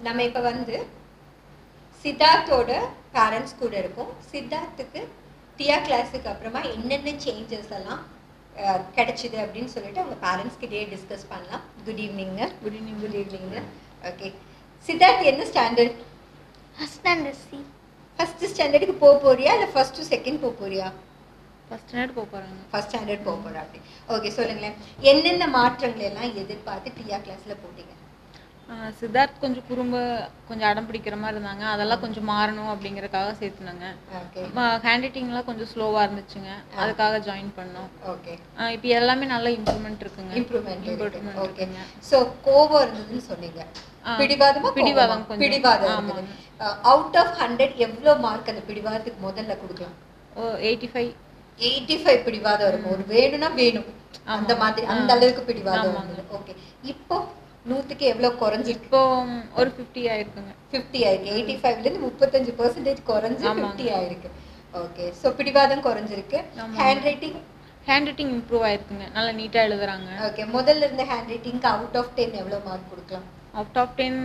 நம்ம இப்போ வந்து சித்தார்த்தோட பேரண்ட்ஸ் கூட இருக்கோம் சித்தார்த்துக்கு டியா கிளாஸுக்கு அப்புறமா என்னென்ன சேஞ்சஸ் எல்லாம் அஹ், கிடைச்சிது அப்படின்னு சொல்லிட்டு அவங்க பேரண்ட்ஸ் கிட்டேயே டிஸ்கஸ் பண்ணலாம் குட் ஈவினிங்க குட் ஈவினிங் குட் ஈவினிங்க ஓகே சித்தார்த் என்ன ஸ்டாண்டர்ட் ஹஸ்பண்ட் சி ஃபர்ஸ்ட் ஸ்டாண்டர்டுக்கு போக போறியா இல்லை ஃபர்ஸ்ட் செகண்ட் போக போறியா ஃபர்ஸ்ட் ஸ்டாண்டர்ட் போக போகிறாங்க ஃபர்ஸ்ட் ஸ்டாண்டர்ட் போக போறா அப்படி ஓகே சொல்லுங்களேன் என்னென்ன மாற்றங்கள் எல்லாம் எதிர்பார்த்து டியா கிளாஸ்ல போட்டீங்க சித்தார்த் கொஞ்சம் குறும்ப கொஞ்சம் அடம் பிடிக்கிற மாதிரி இருந்தாங்க அதெல்லாம் கொஞ்சம் மாறணும் அப்படிங்கறதுக்காக சேர்த்துனாங்க ஓகே ஹேண்ட் ரைட்டிங்லாம் கொஞ்சம் ஸ்லோவாக இருந்துச்சுங்க அதுக்காக ஜாயின் பண்ணோம் ஓகே இப்போ எல்லாமே நல்ல இம்ப்ரூவ்மெண்ட் இருக்குங்க இம்ப்ரூவ்மெண்ட் Improvement ஓகே இருக்குங்க. சோ கோபம் இருந்ததுன்னு சொன்னீங்க ஆ, பிடிவாதமா பிடிவாதம் கோவமா? கொஞ்சம். பிடிவாதம் ஆமாங்க. அவுட் ஆஃப் ஹண்ட்ரட் எவ்வளவு மார்க் அந்த பிடிவாதத்துக்கு முதல்ல கொடுக்கலாம் oh eighty five eighty five பிடிவாதம் இருக்கும் ஒரு வேணும்னா வேணும் அந்த ஆமா. மாதிரி அந்த ஆ. அளவுக்கு பிடிவாதம் ஆமாங்க. இருந்தது ஓகே இப்போ நூத்துக்கு எவ்வளவு குறைஞ்சிருக்கு இப்போ ஒரு ஃபிஃப்டி ஆயிருக்குங்க ஃபிஃப்டி ஆயிருக்கு எயிட்டி ஃபைவ்ல இருந்து முப்பத்தஞ்சு பர்சன்டேஜ் குறைஞ்சு ஆமாங்க. ஃபிஃப்டி ஆயிருக்கு ஓகே சோ பிடிவாதம் குறைஞ்சிருக்கு ஆமாங்க. Hand writing hand writing improve ஆயிருக்குங்க நல்லா நீட்டாக எழுதுறாங்க ஓகே முதல்ல இருந்த ஹேண்ட் ரைட்டிங்க்கு அவுட் ஆஃப் டென் எவ்வளவு மார்க் கொடுக்கலாம் அவுட் ஆஃப் டென்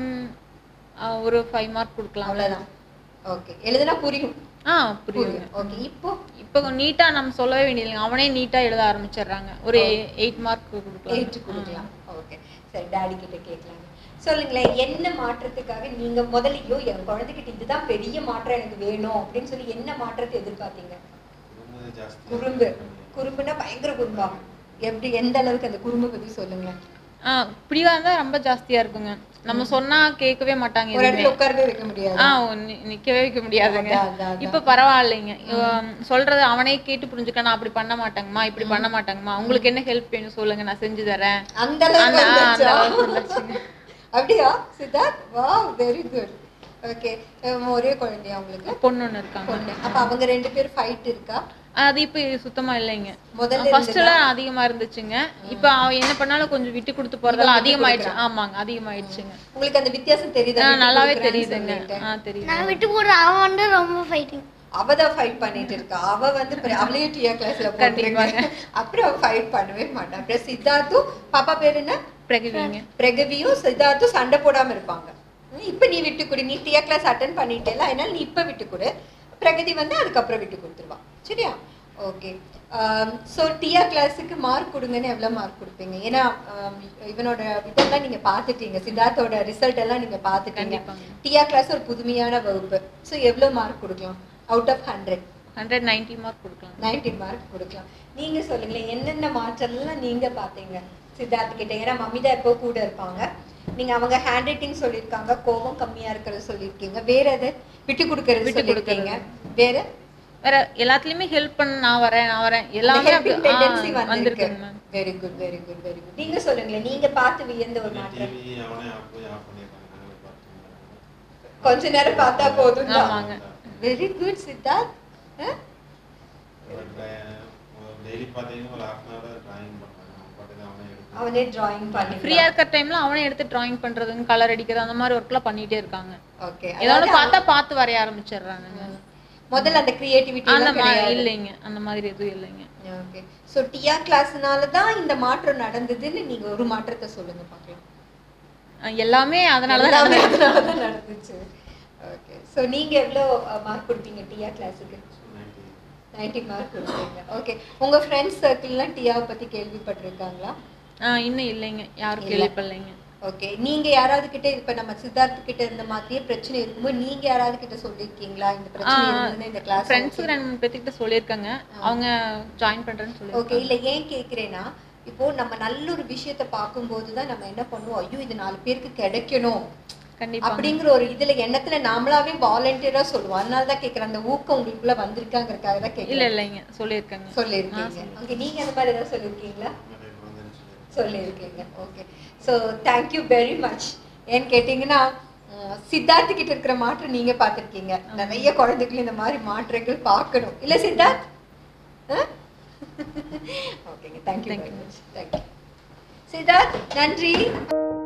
ஒரு ஃபைவ் மார்க் கொடுக்கலாம் அவ்வளவுதான் ஓகே எழுதுனா புரியும் ஆ புரியுதுங்க ஓகே இப்போ இப்போ நீட்டா நம்ம சொல்லவே வேண்டியதில்லைங்க அவனே நீட்டா எழுத ஆரம்பிச்சிடுறாங்க ஒரு எயிட் மார்க் கொடுக்கலாம் எயிட் கொடுக்கலாம் ஓகே சரி டாடி கிட்ட கேட்கலாம் சொல்லுங்களேன் என்ன மாற்றத்துக்காக நீங்க முதலையோ என் குழந்தைகிட்ட இதுதான் பெரிய மாற்றம் எனக்கு வேணும் அப்படின்னு சொல்லி என்ன மாற்றத்தை எதிர்பார்த்தீங்க குறும்பு குறும்புனா பயங்கர குறும்பா எப்படி எந்த அளவுக்கு அந்த குறும்பு பத்தி சொல்லுங்களேன் ஆ பிடிவாதம் தான் ரொம்ப ஜாஸ்தியா இருக்குங்க நம்ம சொன்னா கேட்கவே மாட்டாங்க ஒரு எதுவுமே இடத்துல உட்காரவே வைக்க முடியாது ஆ நி- நிக்கவே வைக்க முடியாதுங்க அதான், அதான், அதான். இப்ப பரவாயில்லைங்க இவன் சொல்றத அவனே கேட்டு புரிஞ்சுக்க நான் அப்படி பண்ண மாட்டேங்கம்மா இப்படி பண்ண மாட்டேங்கம்மா உங்களுக்கு என்ன ஹெல்ப் வேணும் சொல்லுங்க நான் செஞ்சு தரேன் அந்த அளவுக்கு அந்த- ஆ, அந்த வந்துருச்சா? அளவுக்கு வந்துருச்சுங்க. அப்படியா சித்தார்த் வா வெரி குட் ஓகே ஒரே குழந்தையா உங்களுக்கு பொண்ணு ஒண்ணு இருக்காங்க பொண்ணு அப்ப அவங்க ரெண்டு பேரும் ஃபைட் இருக்கா அது இப்ப சுத்தமா இல்லைங்க முதல்ல ஃபர்ஸ்ட் எல்லாம் அதிகமா இருந்துச்சுங்க இப்ப அவன் என்ன பண்ணாலும் கொஞ்சம் விட்டு கொடுத்து போறதெல்லாம் அதிகமாயிடுச்சு ஆமாங்க அதிகமாயிடுச்சுங்க உங்களுக்கு அந்த வித்தியாசம் தெரியுதா ஆ, விட்டு நல்லாவே கொடுக்குறான்னு தெரியுதுங்க சொல்லிட்டு. ஆ தெரியுது நான் விட்டு போடுற அவன் வந்து ரொம்ப ஃபைட்டிங் அவ தான் ஃபைட் பண்ணிட்டு இருக்கா அவ வந்து பிர- அவளையும் டியா கிளாஸ்ல போட்டுருக்காங்க அப்புறம் அவ ஃபைட் பண்ணவே மாட்டான் அப்புறம் சித்தார்த்தும் பாப்பா பேர் என்ன பிரகவிங்க பிரகவியும் சித்தார்த்தும் சண்டை போடாம இருப்பாங்க உம், இப்ப நீ விட்டு கொடு நீ டியா கிளாஸ் அட்டன் பண்ணிட்டேல அதனால நீ இப்ப விட்டு கொடு பிரகதி வந்து அதுக்கப்புறம் விட்டு கொடுத்துருவா சரியா ஓகே ஸோ டியா கிளாஸுக்கு மார்க் கொடுங்கன்னு எவ்வளோ மார்க் கொடுப்பீங்க ஏன்னா ஆம், இவனோட இதெல்லாம் நீங்க பார்த்துட்டீங்க சித்தார்த்தோட ரிசல்ட் எல்லாம் நீங்க பார்த்துட்டீங்க கண்டிப்பாங்க. டியா கிளாஸ் ஒரு புதுமையான வகுப்பு ஸோ எவ்வளோ மார்க் கொடுக்கலாம் out of hundred hundred ninety mark கொடுக்கலாம் நைன்டி மார்க் கொடுக்கலாம் நீங்க சொல்லுங்களேன் என்னென்ன மாற்றம்லாம் நீங்க பார்த்தீங்க சித்தார்த் கிட்ட ஏன்னா மம்மிதா எப்போ கூட இருப்பாங்க நீங்க அவங்க ஹேண்ட் ரைட்டிங் சொல்லியிருக்காங்க கோபம் கம்மியா இருக்கிறது சொல்லியிருக்கீங்க வேற எது விட்டு கொடுக்கறது விட்டு சொல்லியிருக்கீங்க வேற வேற எல்லாத்துலயுமே ஹெல்ப் பண்ண நான் வரேன் நான் வரேன் எல்லாமே அப்படி- ஆ, டெண்டன்சி வந்திருக்குங்க வந்திருக்கு ma'am very good very good very good நீங்க சொல்லுங்களேன் நீங்க பார்த்து வியந்த ஒரு மாற்றம் டிவி அவனே ஆஃப் போய் ஆஃப் பண்ணிடுறாங்க நாங்களே பார்த்துக்கலாம் கொஞ்ச நேரம் பார்த்தா போதும் ஆமாங்க வெரி குட் சித்தார்த் அஹ்? டெய்லி பார்த்தீங்கன்னா ஒரு ஹாஃப் அன் ஹவர் டிராயிங் பண்ணுறாங்க அவன் பாட்டுக்கு அவனே எடுத்து அவனே டிராயிங் பண்ணி ஃப்ரீயா இருக்கிற டைம்ல அவனே எடுத்து டிராயிங் பண்றதுங்க கலர் அடிக்கிறது அந்த மாதிரி ஒர்க்லாம் பண்ணிட்டே இருக்காங்க ஓகே ஏதாவது பார்த்தா பார்த்து வரைய ஆரம்பிச்சிடுறானுங்க முதல்ல அந்த கிரியேட்டிவிட்டி அந்த எல்லாம் மாதிரி கிடையாது இல்லைங்க அந்த மாதிரி எதுவும் இல்லைங்க ஓகே ஸோ டிஆ கிளாஸ்னால தான் இந்த மாற்றம் நடந்ததுன்னு நீங்க ஒரு மாற்றத்தை சொல்லுங்க பார்க்கலாம் அஹ் எல்லாமே அதனாலதான் எல்லாமே நடந்தது. அதனால தான் நடந்துச்சு ஓகே ஸோ நீங்க எவ்வளோ மார்க் கொடுப்பீங்க டிஆ கிளாஸுக்கு நைன்டி நைன்டி மார்க் கொடுப்பீங்க ஓகே உங்க ஃப்ரெண்ட்ஸ் சர்க்கிள்லாம் டிஆவை பத்தி கேள்விப்பட்டிருக்காங்களா அஹ் இன்னும் இல்லைங்க யாரும் இல்ல. கேள்விப்படலைங்க ஓகே நீங்க யாராவது கிட்ட இப்ப நம்ம சித்தார்த் கிட்ட இருந்த மாதிரியே பிரச்சனை இருக்கும்போது நீங்க யாராவது கிட்ட சொல்லிருக்கீங்களா இந்த பிரச்சனை இருந்ததுன்னு இந்த கிளாஸ் ஃப்ரெண்ட்ஸ் ரெண்டு மூணு பேர்த்துக்கிட்ட சொல்லியிருக்காங்க அவங்க ஜாயின் பண்றேன்னு ஓகே சொல்லியிருக்காங்க இல்ல ஏன் கேக்குறேன்னா இப்போ நம்ம நல்ல ஒரு விஷயத்த பார்க்கும்போது தான் நம்ம என்ன பண்ணுவோம் ஐயோ இது நாலு பேருக்கு கிடைக்கணும் கண்டிப்பா அப்படிங்கிற ஒரு இதுல எண்ணத்துல நாமளாவே வாலண்டியரா சொல்லுவோம் அதனால தான் கேக்குறேன் அந்த ஊக்கம் உங்களுக்குள்ள வந்திருக்காங்கிறதுக்காக தான் இல்ல கேக்குறேன் இல்லைங்க சொல்லியிருக்காங்க சொல்லியிருக்கீங்க ஓகே நீங்க அந்த மாதிரி ஏதாவது சொல்லியிருக்கீங்களா நிறைய குழந்தைன்னு சொல்லி சொல்லியிருக்கீங்க okay so thank you very much ஏன்னு கேட்டிங்கன்னா அஹ், சித்தார்த் கிட்ட இருக்கிற மாற்றம் நீங்க பார்த்திருக்கீங்க நிறைய குழந்தைகள் இந்த மாதிரி மாற்றங்கள் பார்க்கணும் இல்ல சித்தார்த் ஓகேங்க thank you Thank very you. Much thank you Siddharth நன்றி